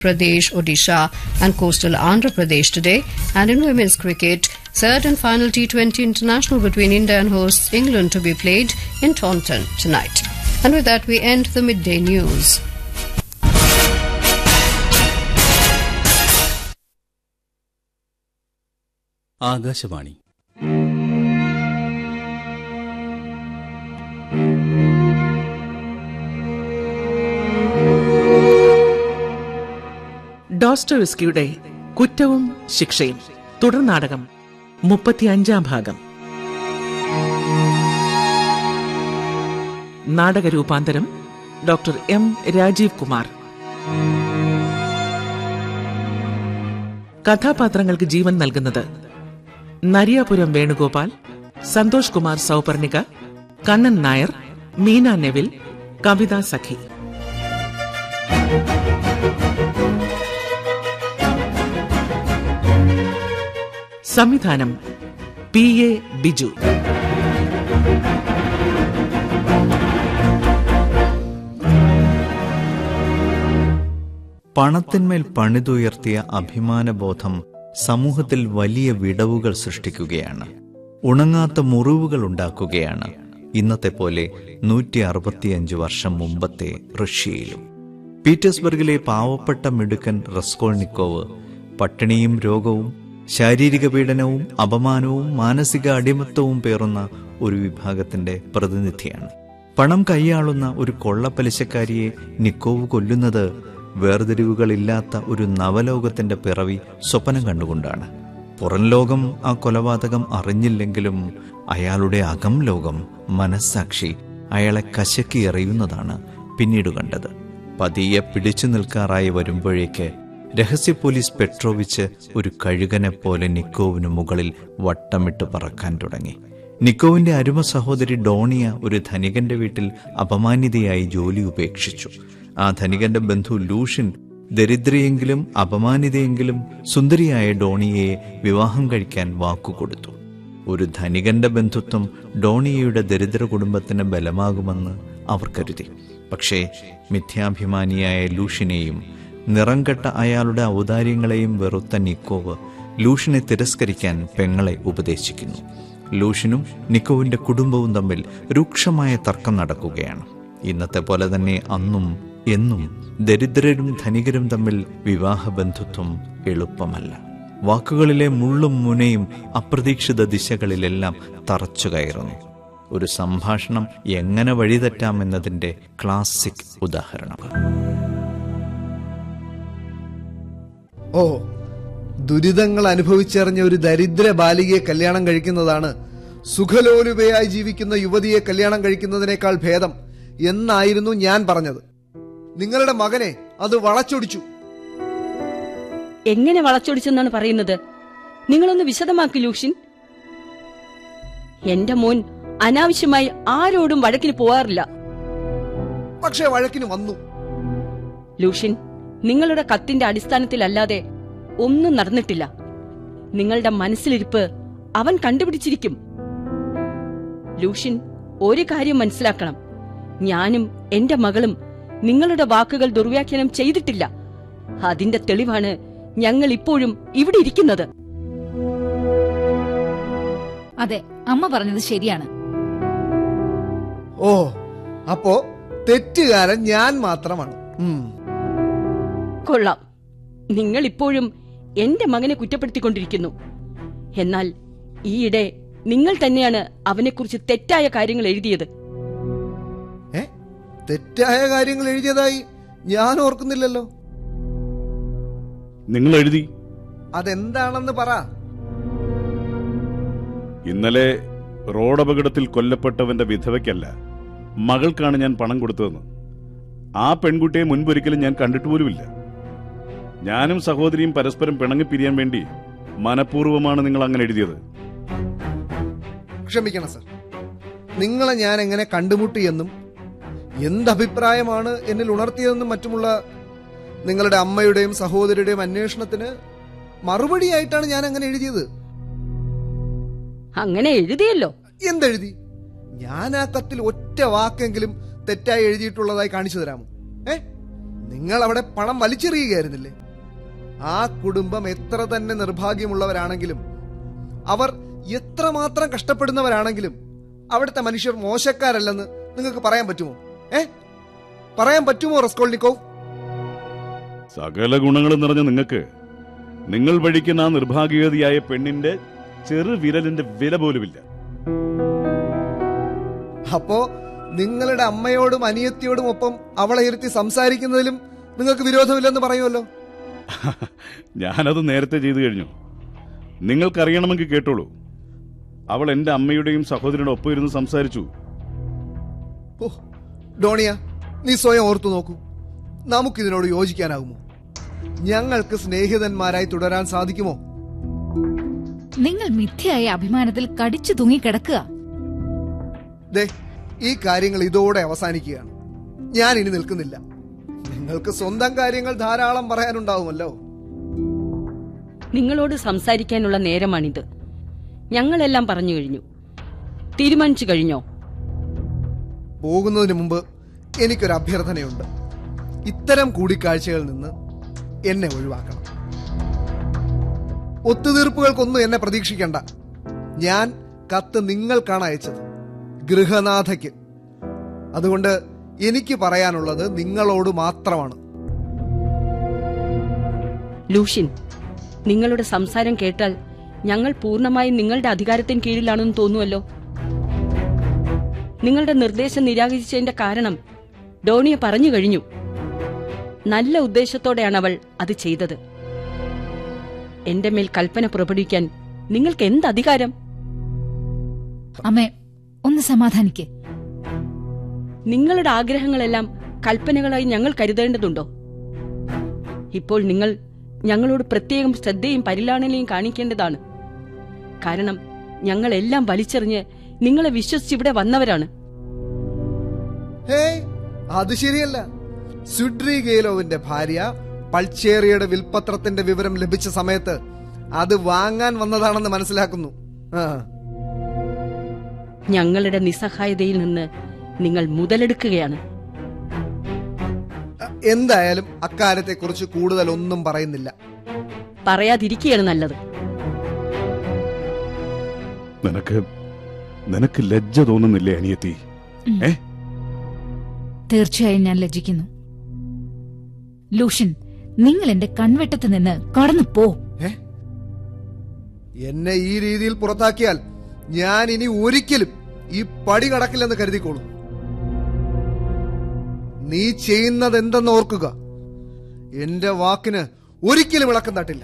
Pradesh, Odisha, and coastal Andhra Pradesh today. And in women's cricket, third and final T20 international between India and hosts England to be played in Taunton tonight. And with that, we end the midday news. Akashvani ഡോസ്റ്റോവിസ്കിയുടെ കുറ്റവും ശിക്ഷയും തുടർ നാടകം മുപ്പത്തിയഞ്ചാം ഭാഗം നാടക രൂപാന്തരം doctor M Rajeev Kumar കഥാപാത്രങ്ങൾക്ക് ജീവൻ നൽകുന്നത് നരിയാപുരം വേണുഗോപാൽ സന്തോഷ് കുമാർ സൗപർണിക കണ്ണൻ നായർ മീന നെവിൽ കവിത സഖി സംവിധാനം പി എ ബിജു പണത്തിന്മേൽ പണിതുയർത്തിയ അഭിമാനബോധം സമൂഹത്തിൽ വലിയ വിടവുകൾ സൃഷ്ടിക്കുകയാണ് ഉണങ്ങാത്ത മുറിവുകൾ ഉണ്ടാക്കുകയാണ് ഇന്നത്തെ പോലെ നൂറ്റി അറുപത്തിയഞ്ച് വർഷം മുമ്പത്തെ റഷ്യയിലും പീറ്റേഴ്സ്ബർഗിലെ പാവപ്പെട്ട മിടുക്കൻ റസ്കോൾനിക്കോവ് പട്ടിണിയും രോഗവും ശാരീരിക പീഡനവും അപമാനവും മാനസിക അടിമത്തവും പേറുന്ന ഒരു വിഭാഗത്തിന്റെ പ്രതിനിധിയാണ് പണം കൈയാളുന്ന ഒരു കൊള്ളപ്പലിശക്കാരിയെ നിക്കോവ് കൊല്ലുന്നത് വേർതിരിവുകളില്ലാത്ത ഒരു നവലോകത്തിന്റെ പിറവി സ്വപ്നം കണ്ടുകൊണ്ടാണ് പുറം ലോകം ആ കൊലപാതകം അറിഞ്ഞില്ലെങ്കിലും അയാളുടെ അകം ലോകം മനസ്സാക്ഷി അയാളെ കശക്കി എറിയുന്നതാണ് പിന്നീട് കണ്ടത് പതിയെ പിടിച്ചു നിൽക്കാറായി വരുമ്പോഴേക്ക് രഹസ്യ പോലീസ് പെട്രോവിച്ച് ഒരു കഴുകനെ പോലെ നിക്കോവിന് മുകളിൽ വട്ടമിട്ട് പറക്കാൻ തുടങ്ങി നിക്കോവിന്റെ അരുമ സഹോദരി ഡോണിയ ഒരു ധനികന്റെ വീട്ടിൽ അപമാനിതയായി ജോലി ഉപേക്ഷിച്ചു ആ ധനികന്റെ ബന്ധു ലൂഷ്യൻ ദരിദ്രയെങ്കിലും അപമാനിതയെങ്കിലും സുന്ദരിയായ ഡോണിയയെ വിവാഹം കഴിക്കാൻ വാക്കുകൊടുത്തു ഒരു ധനികന്റെ ബന്ധുത്വം ഡോണിയയുടെ ദരിദ്ര കുടുംബത്തിന് ബലമാകുമെന്ന് അവർ കരുതി പക്ഷേ മിഥ്യാഭിമാനിയായ ലൂഷിനെയും നിറംകെട്ട അയാളുടെ ഔദാര്യങ്ങളെയും വെറുത്ത നിക്കോവ് ലൂഷിനെ തിരസ്കരിക്കാൻ പെങ്ങളെ ഉപദേശിക്കുന്നു ലൂഷിനും നിക്കോവിന്റെ കുടുംബവും തമ്മിൽ രൂക്ഷമായ തർക്കം നടക്കുകയാണ് ഇന്നത്തെ പോലെ തന്നെ അന്നും എന്നും ദരിദ്രരും ധനികരും തമ്മിൽ വിവാഹബന്ധുത്വം എളുപ്പമല്ല വാക്കുകളിലെ മുള്ളും മുനയും അപ്രതീക്ഷിത ദിശകളിലെല്ലാം തറച്ചു കയറുന്നു ഒരു സംഭാഷണം എങ്ങനെ വഴിതെറ്റാമെന്നതിന്റെ ക്ലാസിക് ഉദാഹരണം ഓ ദുരിതങ്ങൾ അനുഭവിച്ചറിഞ്ഞ ഒരു ദരിദ്ര ബാലികയെ കല്യാണം കഴിക്കുന്നതാണ് സുഖലോലുപയായി ജീവിക്കുന്ന യുവതിയെ കല്യാണം കഴിക്കുന്നതിനേക്കാൾ ഭേദം എന്നായിരുന്നു ഞാൻ പറഞ്ഞത് നിങ്ങളുടെ മകനെ അത് വളച്ചൊടിച്ചു എങ്ങനെ വളച്ചൊടിച്ചെന്നാണ് പറയുന്നത് നിങ്ങളൊന്ന് വിശദമാക്കി ലൂഷിൻ എന്റെ മോൻ അനാവശ്യമായി ആരോടും വഴക്കിന് പോവാറില്ല പക്ഷേ വഴക്കിന് വന്നു ലൂഷിൻ നിങ്ങളുടെ കത്തിന്റെ അടിസ്ഥാനത്തിലല്ലാതെ ഒന്നും നടന്നിട്ടില്ല നിങ്ങളുടെ മനസ്സിലിരിപ്പ് അവൻ കണ്ടുപിടിച്ചിരിക്കും ലൂഷിൻ ഒരു കാര്യം മനസ്സിലാക്കണം ഞാനും എന്റെ മകളും നിങ്ങളുടെ വാക്കുകൾ ദുർവ്യാഖ്യാനം ചെയ്തിട്ടില്ല അതിന്റെ തെളിവാണ് ഞങ്ങൾ ഇപ്പോഴും ഇവിടെ ഇരിക്കുന്നത് അതെ അമ്മ പറഞ്ഞത് ശരിയാണ് ഓ അപ്പോ തെറ്റുകാരൻ ഞാൻ മാത്രമാണ് ഉം. കൊള്ളാം നിങ്ങൾ ഇപ്പോഴും എന്റെ മകനെ കുറ്റപ്പെടുത്തിക്കൊണ്ടിരിക്കുന്നു എന്നാൽ ഈയിടെ നിങ്ങൾ തന്നെയാണ് അവനെക്കുറിച്ച് തെറ്റായ കാര്യങ്ങൾ എഴുതിയത് ഏ തെറ്റായ കാര്യങ്ങൾ എഴുതിയതായി ഞാൻ ഓർക്കുന്നില്ലല്ലോ നിങ്ങൾ എഴുതി അതെന്താണെന്ന് പറ ഇന്നലെ റോഡപകടത്തിൽ കൊല്ലപ്പെട്ടവന്റെ വിധവയ്ക്കല്ല മകൾക്കാണ് ഞാൻ പണം കൊടുത്തതെന്ന് ആ പെൺകുട്ടിയെ മുൻപൊരിക്കലും ഞാൻ കണ്ടിട്ട് പോലുമില്ല ഞാനും സഹോദരിയും പരസ്പരം പിണങ്ങിപ്പിരിയാൻ വേണ്ടി മനഃപൂർവ്വമാണ് നിങ്ങൾ അങ്ങനെ എഴുതിയത് ക്ഷമിക്കണം സർ നിങ്ങളെ ഞാൻ എങ്ങനെ കണ്ടുമുട്ടിയെന്നും എന്തഭിപ്രായമാണ് എന്നിൽ ഉണർത്തിയതെന്നും മറ്റുമുള്ള നിങ്ങളുടെ അമ്മയുടെയും സഹോദരിയുടെയും അന്വേഷണത്തിന് മറുപടിയായിട്ടാണ് ഞാൻ അങ്ങനെ എഴുതിയത് അങ്ങനെ എഴുതിയല്ലോ എന്തെഴുതി ഞാൻ ആ കത്തിൽ ഒറ്റ വാക്കെങ്കിലും തെറ്റായി എഴുതിയിട്ടുള്ളതായി കാണിച്ചു തരാമോ ഏ നിങ്ങൾ അവിടെ പണം വലിച്ചെറിയുകയായിരുന്നില്ലേ ആ കുടുംബം എത്ര തന്നെ നിർഭാഗ്യമുള്ളവരാണെങ്കിലും അവർ എത്രമാത്രം കഷ്ടപ്പെടുന്നവരാണെങ്കിലും അവിടുത്തെ മനുഷ്യർ മോശക്കാരല്ലെന്ന് നിങ്ങൾക്ക് പറയാൻ പറ്റുമോ ഏ പറയാൻ പറ്റുമോ റസ്കോൾനിക്കോവ് സകല ഗുണങ്ങളും നിറഞ്ഞ നിങ്ങൾക്ക് നിങ്ങൾ വഴിക്കുന്ന ആ നിർഭാഗ്യവതിയായ പെണ്ണിന്റെ ചെറു വിരലിന്റെ വില പോലുമില്ല അപ്പോ നിങ്ങളുടെ അമ്മയോടും അനിയത്തിയോടും ഒപ്പം അവളെ ഇരുത്തി സംസാരിക്കുന്നതിലും നിങ്ങൾക്ക് വിരോധമില്ലെന്ന് പറയുമല്ലോ ഞാനത് നേരത്തെ ചെയ്തു കഴിഞ്ഞു നിങ്ങൾക്കറിയണമെങ്കിൽ കേട്ടോളൂ അവൾ എന്റെ അമ്മയുടെയും സഹോദരിയുടെ ഒപ്പം ഇരുന്ന് സംസാരിച്ചു ഓ ഡോണിയ നീ സ്വയം ഓർത്തു നോക്കൂ നമുക്കിതിനോട് യോജിക്കാനാകുമോ ഞങ്ങൾക്ക് സ്നേഹിതന്മാരായി തുടരാൻ സാധിക്കുമോ നിങ്ങൾ മിഥ്യയായ അഭിമാനത്തിൽ കടിച്ചു തൂങ്ങിക്കിടക്കുക ദേ ഈ കാര്യങ്ങൾ ഇതോടെ അവസാനിക്കുകയാണ് ഞാൻ ഇനി നിൽക്കുന്നില്ല നിങ്ങൾക്ക് സ്വന്തം കാര്യങ്ങൾ ധാരാളം പറയാനുണ്ടാവുമല്ലോ നിങ്ങളോട് സംസാരിക്കാനുള്ള നേരമാണിത് ഞങ്ങളെല്ലാം പറഞ്ഞു കഴിഞ്ഞു തീരുമാനിച്ചു കഴിഞ്ഞോ പോകുന്നതിന് മുമ്പ് എനിക്കൊരു അഭ്യർത്ഥനയുണ്ട് ഇത്തരം കൂടിക്കാഴ്ചകളിൽ നിന്ന് എന്നെ ഒഴിവാക്കണം ഒത്തുതീർപ്പുകൾക്കൊന്നും എന്നെ പ്രതീക്ഷിക്കണ്ട ഞാൻ കത്ത് നിങ്ങൾക്കാണ് അയച്ചത് ഗൃഹനാഥയ്ക്ക് അതുകൊണ്ട് എനിക്ക് പറയാനുള്ളത് നിങ്ങളോട് മാത്രമാണ് ലൂഷ്യൻ നിങ്ങളുടെ സംസാരം കേട്ടാൽ ഞങ്ങൾ പൂർണ്ണമായും നിങ്ങളുടെ അധികാരത്തിന് കീഴിലാണെന്ന് തോന്നുമല്ലോ നിങ്ങളുടെ നിർദ്ദേശം നിരാകരിച്ചതിന്റെ കാരണം ഡോണിയ പറഞ്ഞു കഴിഞ്ഞു നല്ല ഉദ്ദേശത്തോടെയാണ് അവൾ അത് ചെയ്തത് എന്റെ മേൽ കൽപ്പന പുറപ്പെടുവിക്കാൻ നിങ്ങൾക്ക് എന്ത് അധികാരം അമ്മേ ഒന്ന് സമാധാനിക്ക് നിങ്ങളുടെ ആഗ്രഹങ്ങളെല്ലാം കൽപ്പനകളായി ഞങ്ങൾ കരുതേണ്ടതുണ്ടോ ഇപ്പോൾ നിങ്ങൾ ഞങ്ങളോട് പ്രത്യേകം ശ്രദ്ധയും പരിലാളനയും കാണിക്കേണ്ടതാണ് കാരണം ഞങ്ങളെല്ലാം വലിച്ചെറിഞ്ഞ് നിങ്ങളെ വിശ്വസിച്ചിവിടെ വന്നവരാണ് ഹേ അത് ശരിയല്ല സുഡ്രി ഗെയിലോവിന്റെ ഭാര്യ പൾച്ചേറിയുടെ വിൽപത്രത്തിന്റെ വിവരം ലഭിച്ച സമയത്ത് അത് വാങ്ങാൻ വന്നതാണെന്ന് മനസ്സിലാക്കുന്നു ആ ഞങ്ങളുടെ നിസ്സഹായതയിൽ നിന്ന് നിങ്ങൾ മുതലെടുക്കുകയാണ് എന്തായാലും അക്കാര്യത്തെക്കുറിച്ച് കൂടുതൽ ഒന്നും പറയുന്നില്ല പറയാതിരിക്കുകയാണ് നല്ലത് നിനക്ക് നിനക്ക് ലജ്ജ തോന്നുന്നില്ലേ അനിയത്തി ഏ തീർച്ചയായും ഞാൻ ലജ്ജിക്കുന്നു ലൂഷ്യൻ നിങ്ങൾ എന്റെ കൺവെട്ടത്ത് നിന്ന് കടന്നു പോ ഏ എന്നെ ഈ രീതിയിൽ പുറത്താക്കിയാൽ ഞാൻ ഇനി ഒരിക്കലും ഈ പടി കടക്കില്ലെന്ന് കരുതിക്കോളൂ നീ ചെയ്യുന്നത് എന്തെന്ന് ഓർക്കുക എന്റെ വാക്കിന് ഒരിക്കലും ഇളക്കം തട്ടില്ല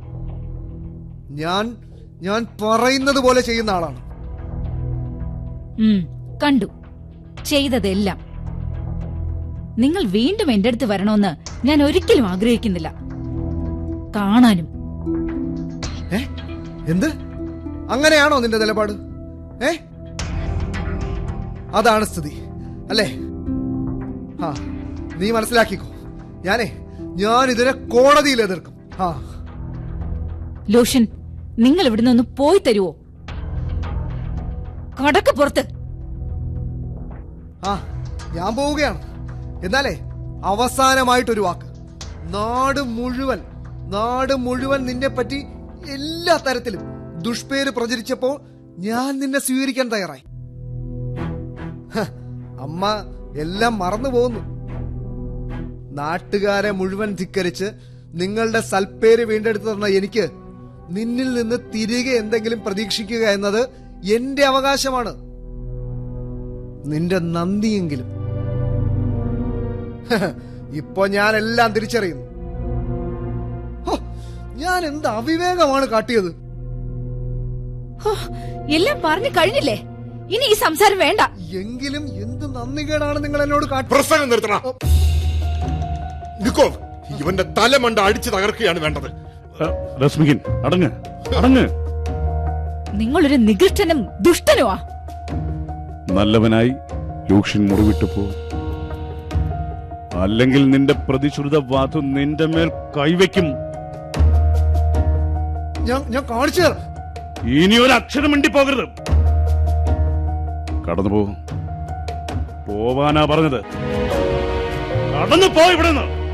ഞാൻ ഞാൻ പറയുന്നത് പോലെ ചെയ്യുന്ന ആളാണ് ഉം, കണ്ടു ചെയ്തതെല്ലാം നിങ്ങൾ വീണ്ടും എന്റെ അടുത്ത് വരണമെന്ന് ഞാൻ ഒരിക്കലും ആഗ്രഹിക്കുന്നില്ല കാണാനും ഏ എന്ത് അങ്ങനെയാണോ നിന്റെ നിലപാട് ഏ അതാണ് സ്ഥിതി അല്ലേ ആ നീ മനസ്സിലാക്കിക്കോ ഞാനേ ഞാൻ ഇതിനെ കോടതിയിൽ എതിർക്കും ആ ലൂഷ്യൻ നിങ്ങൾ ഇവിടുന്ന് ഒന്ന് പോയി തരുവോ കടക്ക് പുറത്ത് ആ ഞാൻ പോവുകയാണ് എന്നാലേ അവസാനമായിട്ടൊരു വാക്ക് നാട് മുഴുവൻ നാട് മുഴുവൻ നിന്നെ പറ്റി എല്ലാ തരത്തിലും ദുഷ്പേര് പ്രചരിച്ചപ്പോൾ ഞാൻ നിന്നെ സ്വീകരിക്കാൻ തയ്യാറായി ഹ, അമ്മ എല്ലാം മറന്നു പോകുന്നു നാട്ടുകാരെ മുഴുവൻ ധിക്കരിച്ച് നിങ്ങളുടെ സൽപ്പേര് വീണ്ടെടുത്തു തന്ന എനിക്ക് നിന്നിൽ നിന്ന് തിരികെ എന്തെങ്കിലും പ്രതീക്ഷിക്കുക എന്നത് എന്റെ അവകാശമാണ് നിന്റെ നന്ദിയെങ്കിലും ഹ, ഇപ്പൊ ഞാൻ എല്ലാം തിരിച്ചറിയുന്നു ഹോ, ഞാൻ എന്ത് അവിവേകമാണ് കാട്ടിയത് ഹോ, എല്ലാം പറഞ്ഞു കഴിഞ്ഞില്ലേ ഇനി ഈ സംസാരം വേണ്ട എങ്കിലും എന്ത് നന്ദികേടാണ് നിങ്ങൾ എന്നോട് കാട്ടി പ്രസംഗം നിർത്തണം നിക്കോ ഇവന്റെ തലമണ്ട അടിച്ചു തകർക്കുകയാണ് വേണ്ടത് ആ, രശ്മികൻ അടങ്ങ് അടങ്ങ് നിങ്ങളൊരു നികൃഷ്ടനും ദുഷ്ടനുമാ നല്ലവനായി ലൂക്ഷൻ മുറിവിട്ടു പോ അല്ലെങ്കിൽ നിന്റെ പ്രതിശ്രുത വാതു നിന്റെ മേൽ കൈവയ്ക്കും ഞാൻ ഞാൻ കാണിച്ചു തരാം ഇനി ഒരു അക്ഷരം മിണ്ടി പോകരുത് കടന്നു പോ പോവാനാ പറഞ്ഞത് കടന്നു പോ ഇവിടെ നിന്ന്